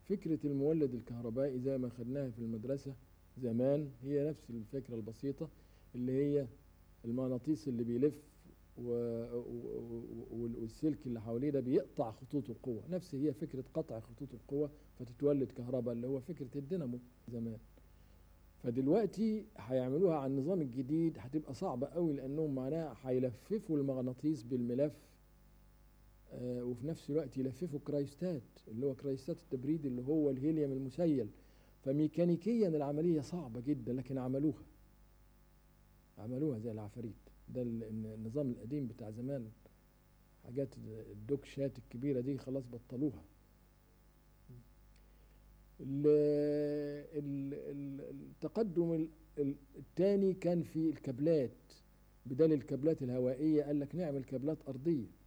فكرة المولد الكهربائي زي ما خدناها في المدرسة زمان هي نفس الفكرة البسيطة اللي هي المغناطيس اللي بيلف و... و... و... والسلك اللي حواليه ده بيقطع خطوط القوة نفس هي فكرة قطع خطوط القوة فتتولد كهرباء اللي هو فكرة الدينامو زمان فدلوقتي هيعملوها على النظام الجديد هتبقى صعبة قوي لأنهم معناها هيلففوا المغناطيس بالملف آه وفي نفس الوقت يلففوا كرايستات اللي هو كرايستات التبريد اللي هو الهيليوم المسيل فميكانيكيا العملية صعبة جدا لكن عملوها عملوها زي العفاريت ده النظام القديم بتاع زمان حاجات الدوكشات الكبيرة دي خلاص بطلوها التقدم الثاني كان في الكابلات بدل الكابلات الهوائية قال لك نعمل كابلات أرضية